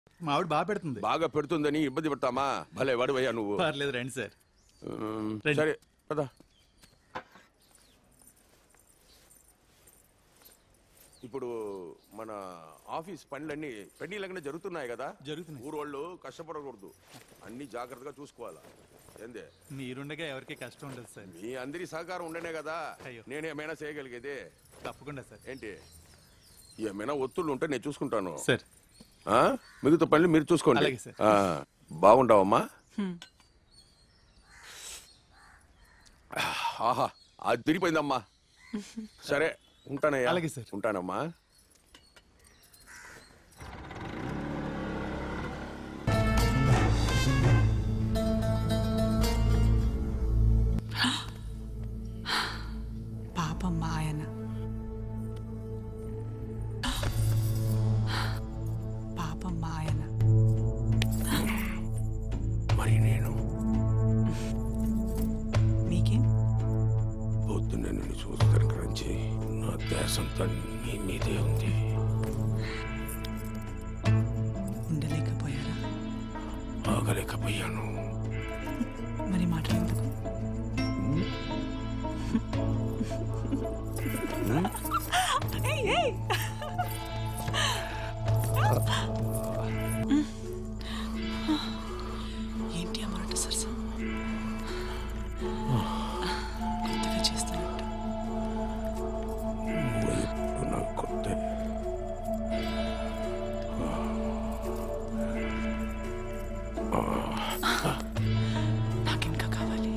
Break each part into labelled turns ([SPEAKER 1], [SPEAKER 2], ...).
[SPEAKER 1] మా ఆవిడ బాగా పెడుతుంది
[SPEAKER 2] బాగా పెడుతుందని ఇబ్బంది పెడతామా భలే వాడివయ్యా నువ్వు
[SPEAKER 1] పర్లేదు రండి సార్
[SPEAKER 2] ఉమ్,
[SPEAKER 1] రండి.
[SPEAKER 2] సరే పద ఇప్పుడు మన ఆఫీస్ పనులన్నీ పెండింగ్లనే జరుగుతున్నాయి కదా
[SPEAKER 1] జరుగుతున్నాయి.
[SPEAKER 2] ఊరోళ్ళు కష్టపడకూడదు అన్ని జాగ్రత్తగా చూసుకోవాలా ఏందే
[SPEAKER 1] మీరుండగా ఎవరికి కష్టం ఉండదు సార్
[SPEAKER 2] మీ అందరి సహకారం ఉండనే కదా
[SPEAKER 1] అయ్యో.
[SPEAKER 2] నేనేమైనా చేయగలిగేది
[SPEAKER 1] తప్పకుండా సార్
[SPEAKER 2] ఏంటి ఏమైనా ఒత్తుళ్ళు ఉంటే నేను చూసుకుంటాను
[SPEAKER 1] సార్
[SPEAKER 2] ఆ? మిగతా పనులు మీరు చూసుకోండి
[SPEAKER 1] అలాగే సార్.
[SPEAKER 2] ఆ, బాగుంటావమ్మా ఆహా అది తిరిగిపోయిందమ్మా సరే ఉంటానయ్యా
[SPEAKER 1] అలాగే సార్.
[SPEAKER 2] ఉంటానమ్మా
[SPEAKER 3] పాపం మా ఆయన పాపం మా ఆయన
[SPEAKER 2] మరి నేను
[SPEAKER 3] మీకేం
[SPEAKER 2] పొద్దున్న నిన్ను చూస్తాను నుంచి నా దేశంతా నీ మీదే ఉంది
[SPEAKER 3] ఉండలేకపోయారా
[SPEAKER 2] ఆగలేకపోయాను
[SPEAKER 3] మరి మాట్లాడేందుకు ఏయ్, ఏయ్. ఏంటి ఆ మొరట సరసం కొత్తగా చేస్తున్నట్టు
[SPEAKER 2] నువ్వు ఎప్పుడు నాకు కొత్తే
[SPEAKER 3] నాకింకా కావాలి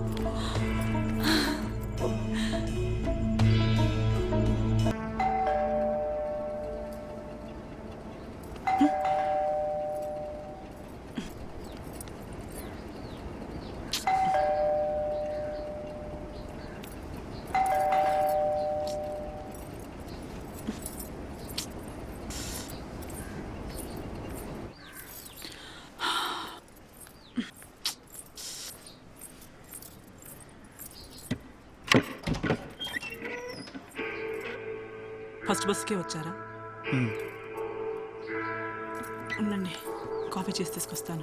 [SPEAKER 3] ఫస్ట్ బస్కే వచ్చారా ఉండండి కాఫీ చేసి తీసుకొస్తాను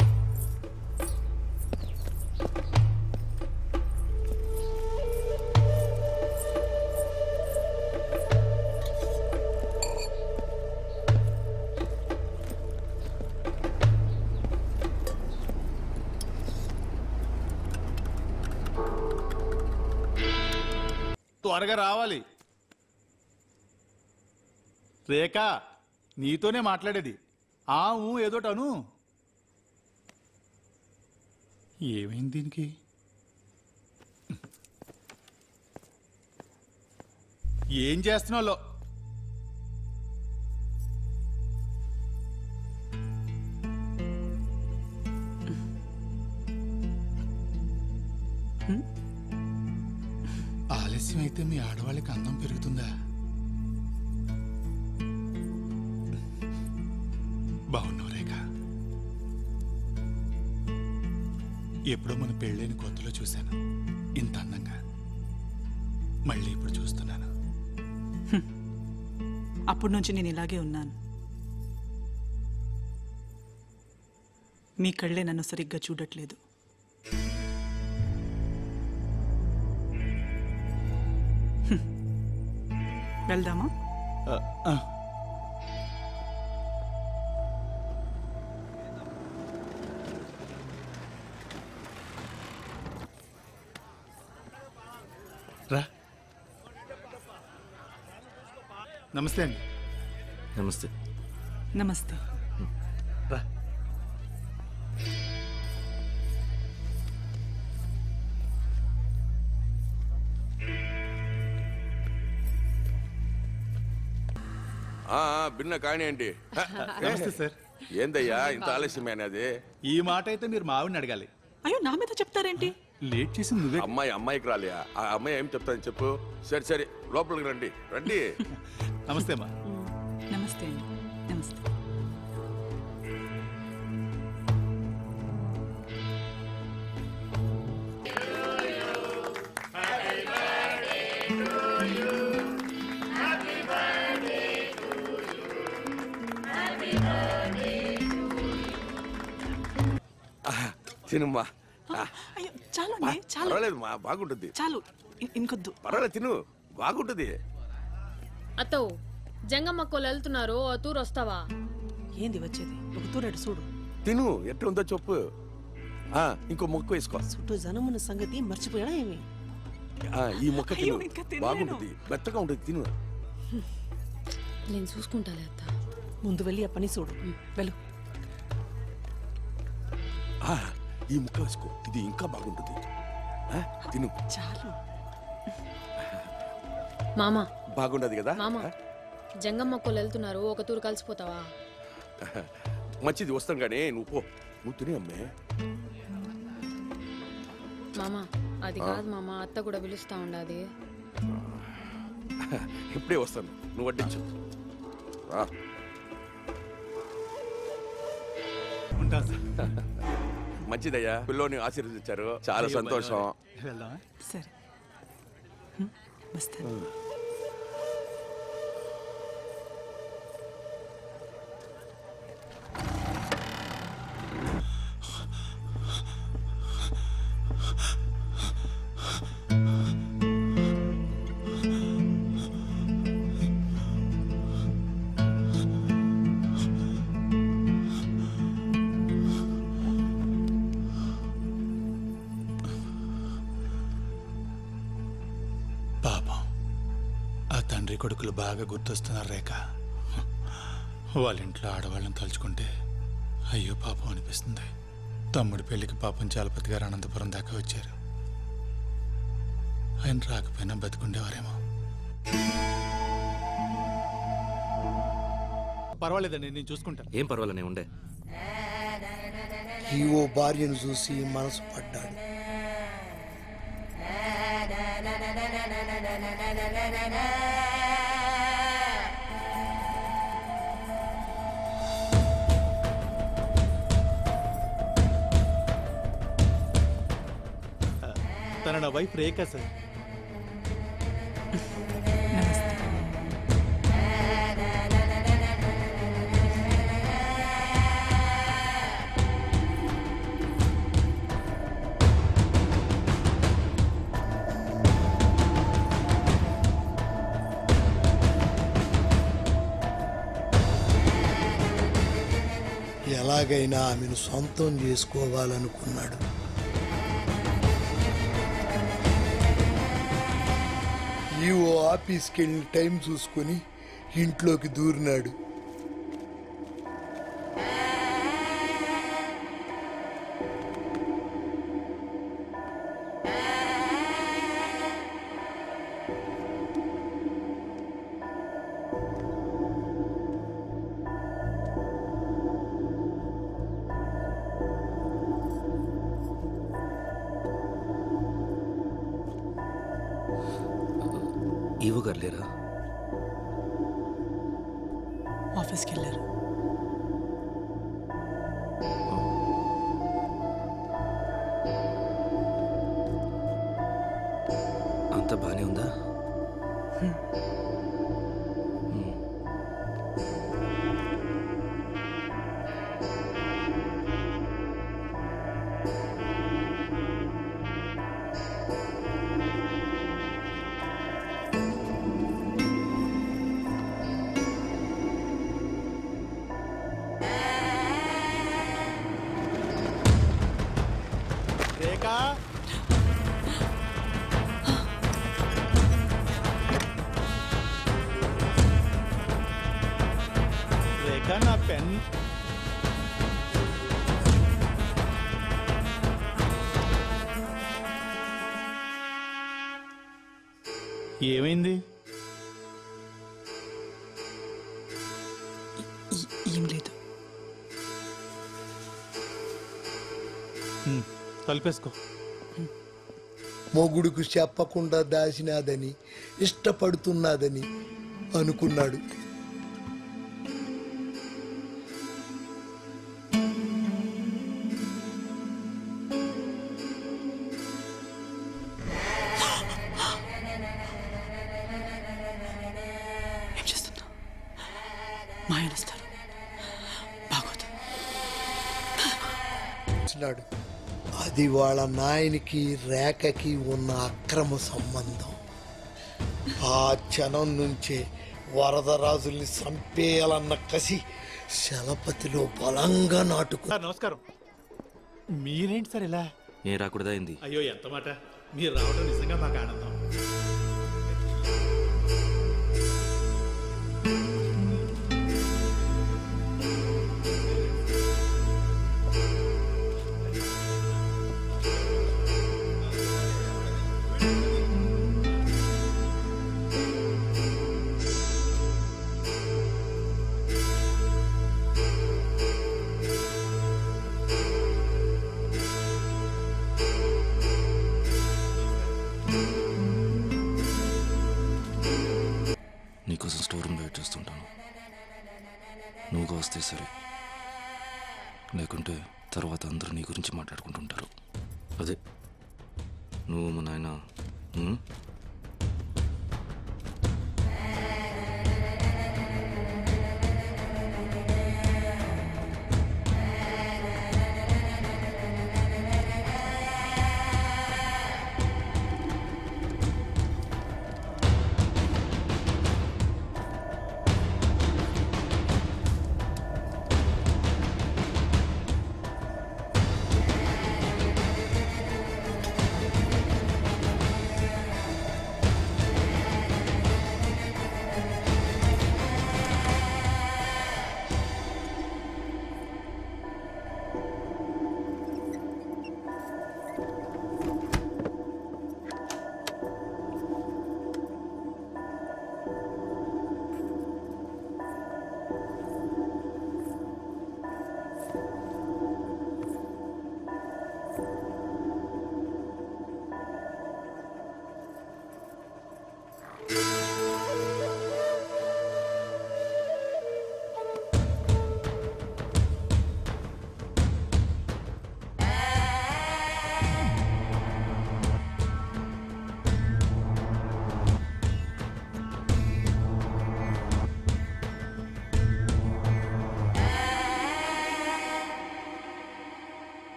[SPEAKER 1] త్వరగా రావాలి రేఖ నీతోనే మాట్లాడేది ఆ ఊ ఏదోటను ఏమైంది దీనికి ఏం చేస్తున్నావు లో ఆలస్యం అయితే మీ ఆడవాళ్ళకి అందం పెరుగుతుందా బాగున్నావు రేఖ ఎప్పుడో మన పెళ్ళైన కొత్తలో చూశాను ఇంత అందంగా మళ్ళీ ఇప్పుడు చూస్తున్నాను
[SPEAKER 3] అప్పటి నుంచి నేను ఇలాగే ఉన్నాను మీ కళ్ళే నన్ను సరిగ్గా చూడట్లేదు హ్మ్. వెళ్దామా
[SPEAKER 1] ఆ, ఆ. రా నమస్తే అండి
[SPEAKER 4] నమస్తే
[SPEAKER 3] నమస్తే
[SPEAKER 1] రా
[SPEAKER 2] ఆ, ఆ, భిన్న కానివ్వండి హ,
[SPEAKER 1] నమస్తే సార్
[SPEAKER 2] ఏందయ్యా ఇంత ఆలస్యమైనది
[SPEAKER 1] ఈ మాట అయితే మీరు మా ఆవిడని అడగాలి
[SPEAKER 3] అయ్యో నా మీద చెప్తారేంటి
[SPEAKER 1] లేట్ చేసింది నువ్వే
[SPEAKER 2] అమ్మాయి అమ్మాయికి రాలే ఆ అమ్మాయి ఏం చెప్తాను చెప్పు సరే సరే లోపలికి రండి రండి
[SPEAKER 1] నమస్తే అమ్మా
[SPEAKER 3] నమస్తే అండి నమస్తే
[SPEAKER 5] Happy
[SPEAKER 2] తినుమ్మా ఆ,
[SPEAKER 3] అయ్యో చాలు
[SPEAKER 2] బా,
[SPEAKER 3] అండి చాలు
[SPEAKER 2] పర్వాలేదు మా బాగుంటుంది
[SPEAKER 3] చాలు ఇ- ఇంకొద్దు
[SPEAKER 2] పర్వాలేదు తిను బాగుంటుంది
[SPEAKER 4] అత్తవు జంగమ్మక్కలు వెళ్తున్నారు ఆ తూరు వస్తావా
[SPEAKER 5] ఏంది వచ్చేది ఒక తూరెడు చూడు
[SPEAKER 2] తిను ఎట్ట ఉందో చెప్పు ఆ, ఇంకో మొక్క వేసుకో
[SPEAKER 5] చుట్టూ జనమున్న సంగతి మర్చిపోయాడా ఏమి
[SPEAKER 2] ఆ, ఈ మొక్క
[SPEAKER 3] అయ్యో,
[SPEAKER 2] తిను
[SPEAKER 3] ఇంకా తినలేను.
[SPEAKER 2] బాగుంటుంది మెత్తగా ఉంటుంది తిను
[SPEAKER 4] నేను చూసుకుంటాలే అత్త
[SPEAKER 5] ముందు వెళ్ళి ఆ పని చూడు వెళ్ళు
[SPEAKER 2] ఆ, ఈ ముక్క వేసుకో ఇది ఇంకా బాగుంటుంది ఆ, తిను
[SPEAKER 3] చాలు
[SPEAKER 4] మామ
[SPEAKER 2] బాగుండదు కదా
[SPEAKER 4] మామ జంగమ్మక్కలు వెళ్తున్నారు ఒక తూరు కలిసిపోతావా
[SPEAKER 2] మంచిది వస్తాం కానీ నువ్వు పో నువ్వు తిని అమ్మే
[SPEAKER 4] మామ అది కాదు మామ అత్త కూడా పిలుస్తా ఉండాది
[SPEAKER 2] ఇప్పుడే వస్తాను నువ్వు వడ్డించు రా.
[SPEAKER 1] ఉంటాను సార్
[SPEAKER 2] మంచిదయ్యా పిల్లోని ఆశీర్వదించారు చాలా సంతోషం
[SPEAKER 1] వెళ్దామా
[SPEAKER 3] సరే హ్మ్, వస్తాను
[SPEAKER 1] పాపం ఆ తండ్రి కొడుకులు బాగా గుర్తొస్తున్నారు రేఖ వాళ్ళ ఇంట్లో ఆడవాళ్ళని తలుచుకుంటే అయ్యో పాపం అనిపిస్తుంది తమ్ముడి పెళ్లికి పాపం చాలపతి గారు అనంతపురం దాకా వచ్చారు ఆయన రాకపోయినా బతికుండేవారేమో పర్వాలేదండి నేను చూసుకుంటాను
[SPEAKER 6] ఏం పర్వాలనే ఉండే
[SPEAKER 7] ఈ ఓ భార్యను చూసి మనసు పడ్డాడు
[SPEAKER 1] తన నా వైఫ్ రేఖ సార్
[SPEAKER 3] నమస్తే
[SPEAKER 7] ఎలాగైనా ఆమెను సొంతం చేసుకోవాలనుకున్నాడు ఈ ఓ ఆఫీస్కి వెళ్ళి టైం చూసుకొని ఇంట్లోకి దూరినాడు
[SPEAKER 6] ఈవో గారు లేరా
[SPEAKER 3] ఆఫీస్కి వెళ్ళారు
[SPEAKER 6] అంత బానే ఉందా
[SPEAKER 1] రేఖ రేఖ నా పెన్ ఏమైంది
[SPEAKER 3] ఈ- ఏం లేదు
[SPEAKER 1] హ్మ్, తలుపేసుకో
[SPEAKER 7] మొగుడుకు చెప్పకుండా దాచినాదని ఇష్టపడుతున్నాదని అనుకున్నాడు
[SPEAKER 3] ఏం చేస్తున్నా మా ఆయన వస్తారు బాగోదు
[SPEAKER 7] వచ్చినాడు అది వాళ్ళ నాయనికి రేఖకి ఉన్న అక్రమ సంబంధం ఆ క్షణం నుంచే వరదరాజుల్ని చంపేయాలన్న కసి శలపతిలో బలంగా నాటుకు
[SPEAKER 1] సార్ నమస్కారం మీరేంటి సార్ ఇలా
[SPEAKER 6] ఏం రాకూడదా అయింది
[SPEAKER 1] అయ్యో ఎంత మాట మీరు రావడం నిజంగా మాకు ఆనందం
[SPEAKER 6] నీకోసం స్టోర్ రూమ్ వెయిట్ చేస్తుంటాను నువ్వుగా వస్తే సరే లేకుంటే తర్వాత అందరూ నీ గురించి మాట్లాడుకుంటుంటారు అదే నువ్వు మా నాయన ఉమ్,